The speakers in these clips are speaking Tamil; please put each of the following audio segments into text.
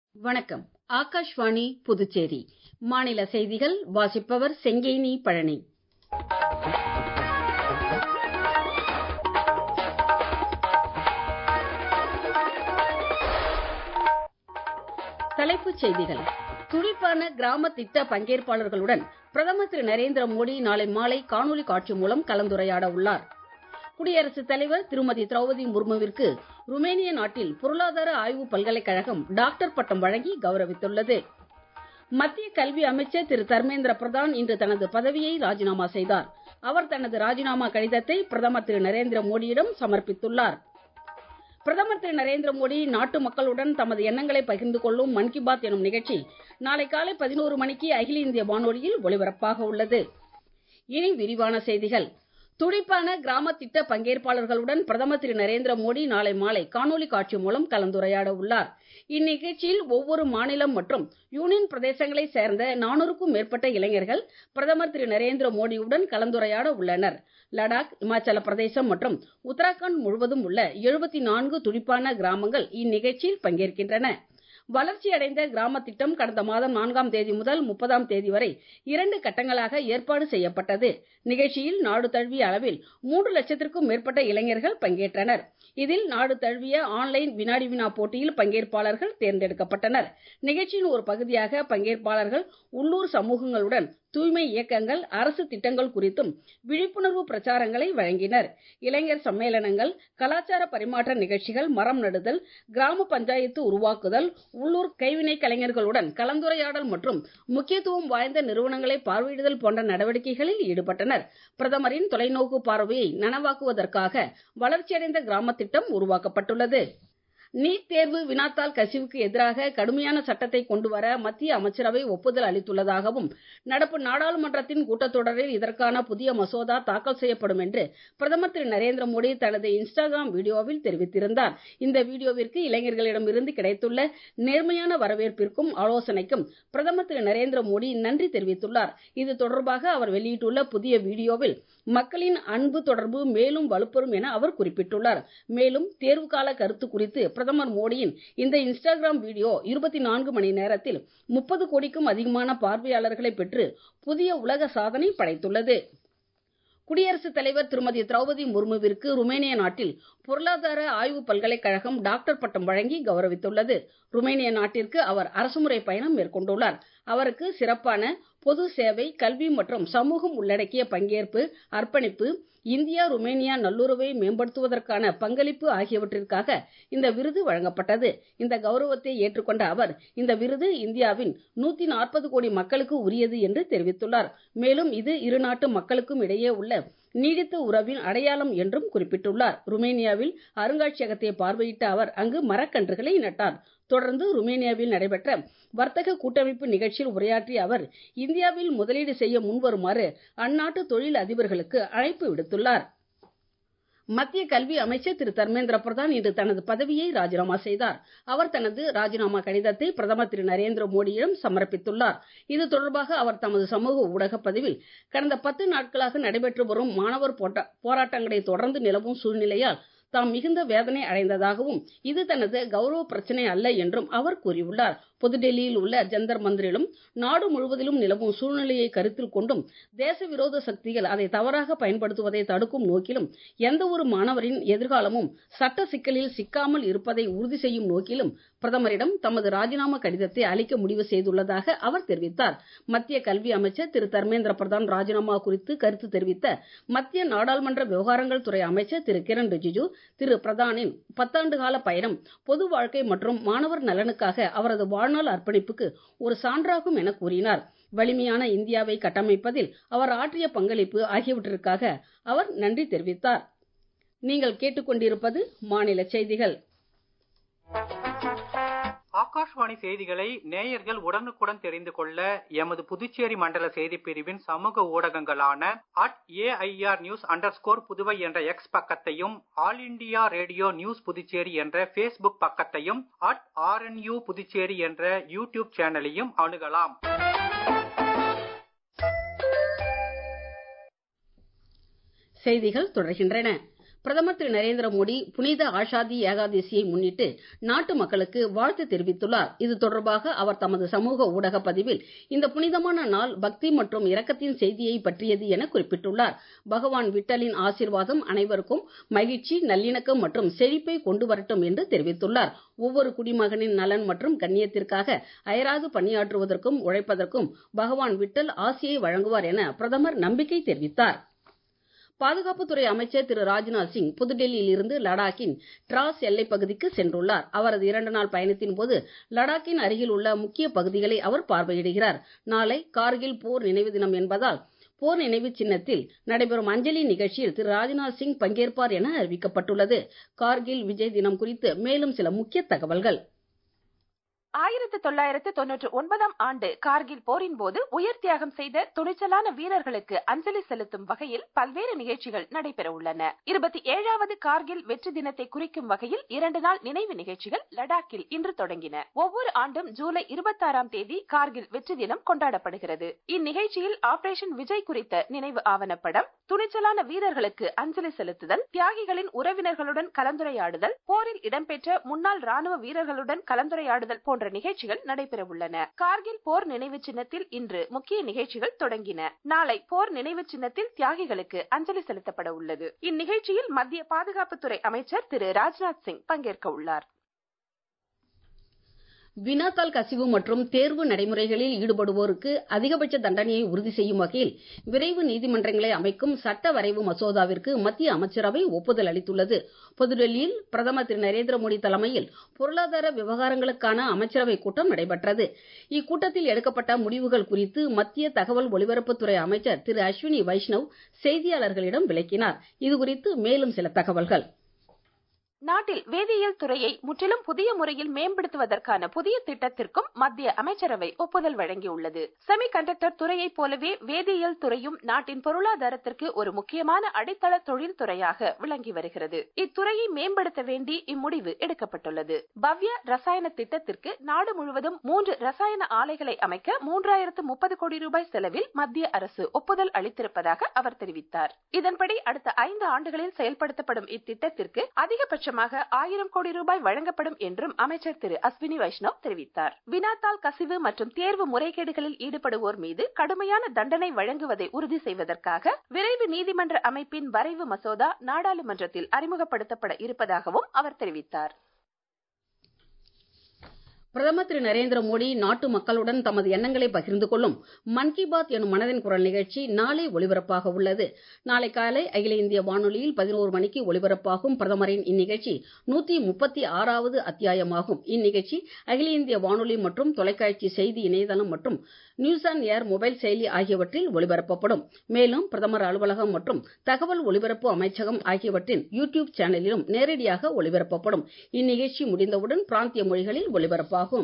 வணக்கம் ஆகாஷ்வாணி புதுச்சேரி மாநில செய்திகள் வாசிப்பவர் செங்கேனி பழனி தலைப்புச் செய்திகள் துடிப்பான கிராம திட்ட பங்கேற்பாளர்களுடன் பிரதமர் திரு நரேந்திர மோடி நாளை மாலை காணொலி காட்சி மூலம் கலந்துரையாட உள்ளார் குடியரசுத் தலைவர் திருமதி திரௌபதி முர்முவிற்கு ருமேனிய நாட்டில் பொருளாதார ஆய்வு பல்கலைக்கழகம் டாக்டர் பட்டம் வழங்கி கௌரவித்துள்ளது மத்திய கல்வி அமைச்சர் திரு தர்மேந்திர பிரதான் இன்று தனது பதவியை ராஜினாமா செய்தார் அவர் தனது ராஜினாமா கடிதத்தை பிரதமர் திரு நரேந்திர மோடியிடம் சமர்ப்பித்துள்ளார் பிரதமர் திரு நரேந்திர மோடி நாட்டு மக்களுடன் தமது எண்ணங்களை பகிர்ந்து கொள்ளும் மன் கி பாத் எனும் நிகழ்ச்சி நாளை காலை பதினோரு மணிக்கு அகில இந்திய வானொலியில் ஒலிபரப்பாக உள்ளது இனி விரிவான செய்திகள் துடிப்பான கிராம திட்ட பங்கேற்பாளர்களுடன் பிரதமர் திரு நரேந்திர மோடி நாளை மாலை காணொலி காட்சி மூலம் கலந்துரையாட உள்ளார் இந்நிகழ்ச்சியில் ஒவ்வொரு மாநிலம் மற்றும் யூனியன் பிரதேசங்களை சேர்ந்த நானூறுக்கும் மேற்பட்ட இளைஞர்கள் பிரதமர் திரு நரேந்திர மோடியுடன் கலந்துரையாட உள்ளனர் லடாக் இமாச்சல பிரதேசம் மற்றும் உத்தராகண்ட் முழுவதும் உள்ள எழுபத்தி நான்கு துடிப்பான கிராமங்கள் இந்நிகழ்ச்சியில் பங்கேற்கின்றன வளர்ச்சியடைந்த கிராம திட்டம் கடந்த மாதம் நான்காம் தேதி முதல் முப்பதாம் தேதி வரை இரண்டு கட்டங்களாக ஏற்பாடு செய்யப்பட்டது நிகழ்ச்சியில் நாடு தழுவிய அளவில் மூன்று லட்சத்திற்கும் மேற்பட்ட இளைஞர்கள் பங்கேற்றனர் இதில் நாடு தழுவிய ஆன்லைன் வினாடி வினா போட்டியில் பங்கேற்பாளர்கள் தேர்ந்தெடுக்கப்பட்டனர் நிகழ்ச்சியின் ஒரு பகுதியாக பங்கேற்பாளர்கள் உள்ளூர் சமூகங்களுடன் தூய்மை இயக்கங்கள் அரசு திட்டங்கள் குறித்தும் விழிப்புணர்வு பிரச்சாரங்களை வழங்கினர் இளைஞர் சம்மேளனங்கள் கலாச்சார பரிமாற்ற நிகழ்ச்சிகள் மரம் நடுதல் கிராம பஞ்சாயத்து உருவாக்குதல் உள்ளூர் கைவினை கலைஞர்களுடன் கலந்துரையாடல் மற்றும் முக்கியத்துவம் வாய்ந்த நிறுவனங்களை பார்வையிடுதல் போன்ற நடவடிக்கைகளில் ஈடுபட்டனர் பிரதமரின் தொலைநோக்கு பார்வையை நனவாக்குவதற்காக வளர்ச்சியடைந்த கிராம திட்டம் உருவாக்கப்பட்டுள்ளது நீட் தேர்வு வினாத்தாள் கசிவுக்கு எதிராக கடுமையான சட்டத்தை கொண்டுவர மத்திய அமைச்சரவை ஒப்புதல் அளித்துள்ளதாகவும் நடப்பு நாடாளுமன்றத்தின் கூட்டத்தொடரில் இதற்கான புதிய மசோதா தாக்கல் செய்யப்படும் என்று பிரதமர் திரு நரேந்திர மோடி தனது இன்ஸ்டாகிராம் வீடியோவில் தெரிவித்திருந்தார் இந்த வீடியோவிற்கு இளைஞர்களிடமிருந்து கிடைத்துள்ள நேர்மையான வரவேற்பிற்கும் ஆலோசனைக்கும் பிரதமர் திரு நரேந்திர மோடி நன்றி தெரிவித்துள்ளார் இது தொடர்பாக அவர் வெளியிட்டுள்ள புதிய வீடியோவில் மக்களின் அன்பு தொடர்பு மேலும் வலுப்பெறும் என அவர் குறிப்பிட்டுள்ளார் மேலும் தேர்வு கால கருத்து குறித்து பிரதமர் மோடியின் இந்த இன்ஸ்டாகிராம் வீடியோ இருபத்தி நான்கு மணி நேரத்தில் முப்பது கோடிக்கும் அதிகமான பார்வையாளர்களை பெற்று புதிய உலக சாதனை படைத்துள்ளது குடியரசுத் தலைவர் திருமதி திரௌபதி முர்முவிற்கு ருமேனிய நாட்டில் பொருளாதார ஆய்வு பல்கலைக்கழகம் டாக்டர் பட்டம் வழங்கி கௌரவித்துள்ளது ருமேனிய நாட்டிற்கு அவர் அரசுமுறை பயணம் மேற்கொண்டுள்ளார் அவருக்கு சிறப்பான பொது சேவை கல்வி மற்றும் சமூகம் உள்ளடக்கிய பங்கேற்பு அர்ப்பணிப்பு இந்தியா ருமேனியா நல்லுறவை மேம்படுத்துவதற்கான பங்களிப்பு ஆகியவற்றிற்காக இந்த விருது வழங்கப்பட்டது இந்த கௌரவத்தை ஏற்றுக்கொண்ட அவர் இந்த விருது இந்தியாவின் நூத்தி நாற்பது கோடி மக்களுக்கு உரியது என்று தெரிவித்துள்ளார் மேலும் இது இரு நாட்டு மக்களுக்கும் இடையே உள்ள நீடித்த உறவின் அடையாளம் என்றும் குறிப்பிட்டுள்ளார் ருமேனியாவில் அருங்காட்சியகத்தை பார்வையிட்ட அவர் அங்கு மரக்கன்றுகளை நட்டார் தொடர்ந்து ருமேனியாவில் நடைபெற்ற வர்த்தக கூட்டமைப்பு நிகழ்ச்சியில் உரையாற்றிய அவர் இந்தியாவில் முதலீடு செய்ய முன்வருமாறு அந்நாட்டு தொழில் அதிபர்களுக்கு அழைப்பு விடுத்துள்ளார் மத்திய கல்வி அமைச்சர் திரு தர்மேந்திர பிரதான் இன்று தனது பதவியை ராஜினாமா செய்தார் அவர் தனது ராஜினாமா கடிதத்தை பிரதமர் திரு நரேந்திர மோடியிடம் சமர்ப்பித்துள்ளார் இது தொடர்பாக அவர் தமது சமூக ஊடக பதிவில் கடந்த பத்து நாட்களாக நடைபெற்று வரும் மாணவர் போராட்டங்களை தொடர்ந்து நிலவும் சூழ்நிலையால் தாம் மிகுந்த வேதனை அடைந்ததாகவும் இது தனது கௌரவ பிரச்சனை அல்ல என்றும் அவர் கூறியுள்ளார் புதுடெல்லியில் உள்ள ஜந்தர் மந்திரிலும் நாடு முழுவதிலும் நிலவும் சூழ்நிலையை கருத்தில் கொண்டும் தேச விரோத சக்திகள் அதை தவறாக பயன்படுத்துவதை தடுக்கும் நோக்கிலும் எந்த ஒரு மாணவரின் எதிர்காலமும் சட்ட சிக்கலில் சிக்காமல் இருப்பதை உறுதி செய்யும் நோக்கிலும் பிரதமரிடம் தமது ராஜினாமா கடிதத்தை அளிக்க முடிவு செய்துள்ளதாக அவர் தெரிவித்தார் மத்திய கல்வி அமைச்சர் திரு தர்மேந்திர பிரதான் ராஜினாமா குறித்து கருத்து தெரிவித்த மத்திய நாடாளுமன்ற விவகாரங்கள் துறை அமைச்சர் திரு கிரண் ரிஜிஜு திரு பிரதானின் பத்தாண்டு கால பயணம் பொது வாழ்க்கை மற்றும் மாணவர் நலனுக்காக அவரது வாழ்நாள் அர்ப்பணிப்புக்கு ஒரு சான்றாகும் என கூறினார் வலிமையான இந்தியாவை கட்டமைப்பதில் அவர் ஆற்றிய பங்களிப்பு ஆகியவற்றிற்காக அவர் நன்றி தெரிவித்தார் நீங்கள் கேட்டுக்கொண்டிருப்பது மாநில செய்திகள் ஆகாஷ்வாணி செய்திகளை நேயர்கள் உடனுக்குடன் தெரிந்து கொள்ள எமது புதுச்சேரி மண்டல செய்தி பிரிவின் சமூக ஊடகங்களான at AIR news underscore Puduvai என்ற எக்ஸ் பக்கத்தையும் All India Radio News Puducherry என்ற பேஸ்புக் பக்கத்தையும் அட் ஆர்என்யூ புதுச்சேரி என்ற யூடியூப் சேனலையும் அணுகலாம் செய்திகள் தொடர்கின்றன பிரதமர் திரு நரேந்திர மோடி புனித ஆஷாதி ஏகாதசியை முன்னிட்டு நாட்டு மக்களுக்கு வாழ்த்து தெரிவித்துள்ளார் இது தொடர்பாக அவர் தமது சமூக ஊடக பதிவில் இந்த புனிதமான நாள் பக்தி மற்றும் இரக்கத்தின் செய்தியை பற்றியது என குறிப்பிட்டுள்ளார் பகவான் விட்டலின் ஆசீர்வாதம் அனைவருக்கும் மகிழ்ச்சி நல்லிணக்கம் மற்றும் செழிப்பை கொண்டு வரட்டும் என்று தெரிவித்துள்ளார் ஒவ்வொரு குடிமகனின் நலன் மற்றும் கண்ணியத்திற்காக அயராது பணியாற்றுவதற்கும் உழைப்பதற்கும் பகவான் விட்டல் ஆசியை வழங்குவார் என பிரதமர் நம்பிக்கை தெரிவித்தார் பாதுகாப்புத்துறை அமைச்சர் திரு ராஜ்நாத் சிங் புதுடெல்லியில் இருந்து லடாக்கின் டிராஸ் எல்லைப் பகுதிக்கு சென்றுள்ளார் அவரது இரண்டு நாள் பயணத்தின் போது லடாக்கின் அருகில் உள்ள முக்கிய பகுதிகளை அவர் பார்வையிடுகிறார் நாளை கார்கில் போர் நினைவு தினம் என்பதால் போர் நினைவு சின்னத்தில் நடைபெறும் அஞ்சலி நிகழ்ச்சியில் திரு ராஜ்நாத் சிங் பங்கேற்பார் என அறிவிக்கப்பட்டுள்ளது கார்கில் விஜய் தினம் குறித்து மேலும் சில முக்கிய தகவல்கள் ஆயிரத்து தொள்ளாயிரத்து தொன்னூற்று ஒன்பதாம் ஆண்டு கார்கில் போரின் போது உயிர் தியாகம் செய்த துணிச்சலான வீரர்களுக்கு அஞ்சலி செலுத்தும் வகையில் பல்வேறு நிகழ்ச்சிகள் நடைபெற உள்ளன இருபத்தி ஏழாவது கார்கில் வெற்றி தினத்தை குறிக்கும் வகையில் இரண்டு நாள் நினைவு நிகழ்ச்சிகள் லடாக்கில் இன்று தொடங்கின ஒவ்வொரு ஆண்டும் ஜூலை இருபத்தாறாம் தேதி கார்கில் வெற்றி தினம் கொண்டாடப்படுகிறது இந்நிகழ்ச்சியில் ஆபரேஷன் விஜய் குறித்த நினைவு ஆவணப்படம் துணிச்சலான வீரர்களுக்கு அஞ்சலி செலுத்துதல் தியாகிகளின் உறவினர்களுடன் கலந்துரையாடுதல் போரில் இடம்பெற்ற முன்னாள் ராணுவ வீரர்களுடன் கலந்துரையாடுதல் போன்ற போன்ற நிகழ்ச்சிகள் நடைபெற உள்ளன கார்கில் போர் நினைவு சின்னத்தில் இன்று முக்கிய நிகழ்ச்சிகள் தொடங்கின நாளை போர் நினைவு சின்னத்தில் தியாகிகளுக்கு அஞ்சலி செலுத்தப்பட உள்ளது இந்நிகழ்ச்சியில் மத்திய பாதுகாப்புத்துறை அமைச்சர் திரு ராஜ்நாத் சிங் பங்கேற்க உள்ளார் வினாத்தாள் கசிவு மற்றும் தேர்வு நடைமுறைகளில் ஈடுபடுவோருக்கு அதிகபட்ச தண்டனையை உறுதி செய்யும் வகையில் விரைவு நீதிமன்றங்களை அமைக்கும் சட்ட வரைவு மசோதாவிற்கு மத்திய அமைச்சரவை ஒப்புதல் அளித்துள்ளது புதுடெல்லியில் பிரதமர் திரு நரேந்திர மோடி தலைமையில் பொருளாதார விவகாரங்களுக்கான அமைச்சரவை கூட்டம் நடைபெற்றது இக்கூட்டத்தில் எடுக்கப்பட்ட முடிவுகள் குறித்து மத்திய தகவல் ஒலிபரப்புத்துறை அமைச்சர் திரு அஸ்வினி வைஷ்ணவ் செய்தியாளர்களிடம் விளக்கினார் இதுகுறித்து மேலும் சில தகவல்கள் நாட்டில் வேதியியல் துறையை முற்றிலும் புதிய முறையில் மேம்படுத்துவதற்கான புதிய திட்டத்திற்கும் மத்திய அமைச்சரவை ஒப்புதல் வழங்கியுள்ளது செமி கண்டக்டர் துறையைப் போலவே வேதியியல் துறையும் நாட்டின் பொருளாதாரத்திற்கு ஒரு முக்கியமான அடித்தள தொழில் துறையாக விளங்கி வருகிறது இத்துறையை மேம்படுத்த வேண்டி இம்முடிவு எடுக்கப்பட்டுள்ளது பவ்ய ரசாயன திட்டத்திற்கு நாடு முழுவதும் மூன்று ரசாயன ஆலைகளை அமைக்க மூன்றாயிரத்து முப்பது கோடி ரூபாய் செலவில் மத்திய அரசு ஒப்புதல் அளித்திருப்பதாக அவர் தெரிவித்தார் இதன்படி அடுத்த ஐந்து ஆண்டுகளில் செயல்படுத்தப்படும் இத்திட்டத்திற்கு அதிகபட்ச அதிகபட்சமாக ஆயிரம் கோடி ரூபாய் வழங்கப்படும் என்றும் அமைச்சர் திரு அஸ்வினி வைஷ்ணவ் தெரிவித்தார் வினாத்தாள் கசிவு மற்றும் தேர்வு முறைகேடுகளில் ஈடுபடுவோர் மீது கடுமையான தண்டனை வழங்குவதை உறுதி செய்வதற்காக விரைவு நீதிமன்ற அமைப்பின் வரைவு மசோதா நாடாளுமன்றத்தில் அறிமுகப்படுத்தப்பட இருப்பதாகவும் அவர் தெரிவித்தார் பிரதமர் திரு நரேந்திர மோடி நாட்டு மக்களுடன் தமது எண்ணங்களை பகிர்ந்து கொள்ளும் மன் கி பாத் எனும் மனதின் குரல் நிகழ்ச்சி நாளை ஒலிபரப்பாக உள்ளது நாளை காலை அகில இந்திய வானொலியில் பதினோரு மணிக்கு ஒலிபரப்பாகும் பிரதமரின் இந்நிகழ்ச்சி நூத்தி முப்பத்தி ஆறாவது அத்தியாயமாகும் இந்நிகழ்ச்சி அகில இந்திய வானொலி மற்றும் தொலைக்காட்சி செய்தி இணையதளம் மற்றும் நியூஸ் ஆன் ஏர் மொபைல் செயலி ஆகியவற்றில் ஒலிபரப்பப்படும் மேலும் பிரதமர் அலுவலகம் மற்றும் தகவல் ஒலிபரப்பு அமைச்சகம் ஆகியவற்றின் யூ டியூப் சேனலிலும் நேரடியாக ஒலிபரப்பப்படும் இந்நிகழ்ச்சி முடிந்தவுடன் பிராந்திய மொழிகளில் ஒலிபரப்பாகும்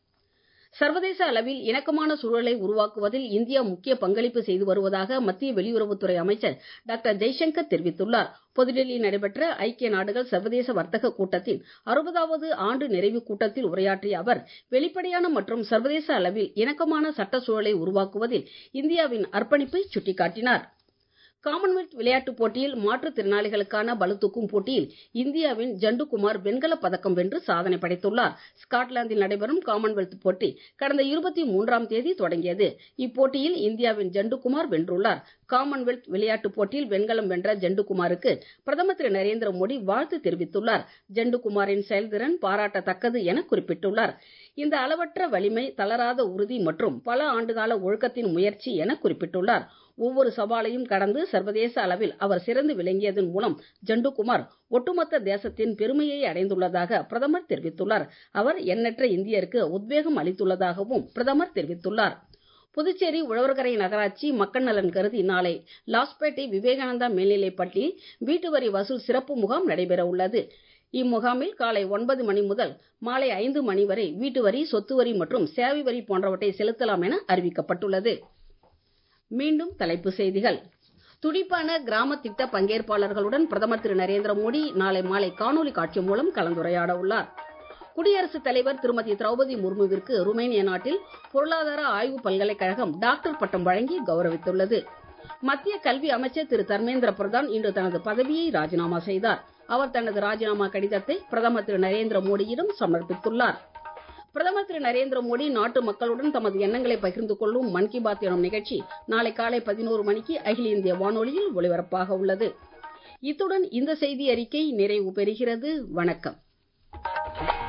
சர்வதேச அளவில் இணக்கமான சூழலை உருவாக்குவதில் இந்தியா முக்கிய பங்களிப்பு செய்து வருவதாக மத்திய வெளியுறவுத்துறை அமைச்சர் டாக்டர் ஜெய்சங்கர் தெரிவித்துள்ளார் புதுடெல்லியில் நடைபெற்ற ஐக்கிய நாடுகள் சர்வதேச வர்த்தக கூட்டத்தின் அறுபதாவது ஆண்டு நிறைவு கூட்டத்தில் உரையாற்றிய அவர் வெளிப்படையான மற்றும் சர்வதேச அளவில் இணக்கமான சட்ட சூழலை உருவாக்குவதில் இந்தியாவின் அர்ப்பணிப்பை சுட்டிக்காட்டினார் காமன்வெல்த் விளையாட்டுப் போட்டியில் மாற்றுத்திறனாளிகளுக்கான பளுதூக்கும் போட்டியில் இந்தியாவின் ஜண்டுகுமார் வெண்கலப் பதக்கம் வென்று சாதனை படைத்துள்ளார் ஸ்காட்லாந்தில் நடைபெறும் காமன்வெல்த் போட்டி கடந்த இருபத்தி மூன்றாம் தேதி தொடங்கியது இப்போட்டியில் இந்தியாவின் ஜண்டுகுமார் வென்றுள்ளார் காமன்வெல்த் விளையாட்டுப் போட்டியில் வெண்கலம் வென்ற ஜண்டுகுமாருக்கு பிரதமர் திரு நரேந்திர மோடி வாழ்த்து தெரிவித்துள்ளார் ஜண்டுகுமாரின் செயல்திறன் பாராட்டத்தக்கது என குறிப்பிட்டுள்ளார் இந்த அளவற்ற வலிமை தளராத உறுதி மற்றும் பல ஆண்டுகால ஒழுக்கத்தின் முயற்சி என குறிப்பிட்டுள்ளார் ஒவ்வொரு சவாலையும் கடந்து சர்வதேச அளவில் அவர் சிறந்து விளங்கியதன் மூலம் ஜண்டுகுமார் ஒட்டுமொத்த தேசத்தின் பெருமையை அடைந்துள்ளதாக பிரதமர் தெரிவித்துள்ளார் அவர் எண்ணற்ற இந்தியருக்கு உத்வேகம் அளித்துள்ளதாகவும் பிரதமர் தெரிவித்துள்ளார் புதுச்சேரி உழவர்கரை நகராட்சி மக்கள் நலன் கருதி நாளை லாஸ்பேட்டை விவேகானந்தா மேல்நிலைப் பள்ளியில் வீட்டு வரி வசூல் சிறப்பு முகாம் நடைபெற உள்ளது இம்முகாமில் காலை ஒன்பது மணி முதல் மாலை ஐந்து மணி வரை வீட்டு வரி சொத்து வரி மற்றும் சேவை வரி போன்றவற்றை செலுத்தலாம் என அறிவிக்கப்பட்டுள்ளது மீண்டும் தலைப்புச் செய்திகள் துடிப்பான கிராம திட்ட பங்கேற்பாளர்களுடன் பிரதமர் திரு நரேந்திர மோடி நாளை மாலை காணொலி காட்சி மூலம் கலந்துரையாட உள்ளார் குடியரசுத் தலைவர் திருமதி திரௌபதி முர்முவிற்கு ருமேனிய நாட்டில் பொருளாதார ஆய்வு பல்கலைக்கழகம் டாக்டர் பட்டம் வழங்கி கௌரவித்துள்ளது மத்திய கல்வி அமைச்சர் திரு தர்மேந்திர பிரதான் இன்று தனது பதவியை ராஜினாமா செய்தார் அவர் தனது ராஜினாமா கடிதத்தை பிரதமர் திரு நரேந்திர மோடியிடம் சமர்ப்பித்துள்ளார் பிரதமர் திரு நரேந்திர மோடி நாட்டு மக்களுடன் தமது எண்ணங்களை பகிர்ந்து கொள்ளும் மன் கி பாத் எனும் நிகழ்ச்சி நாளை காலை பதினோரு மணிக்கு அகில இந்திய வானொலியில் ஒலிபரப்பாக உள்ளது இத்துடன் இந்த செய்தி அறிக்கை நிறைவு பெறுகிறது வணக்கம்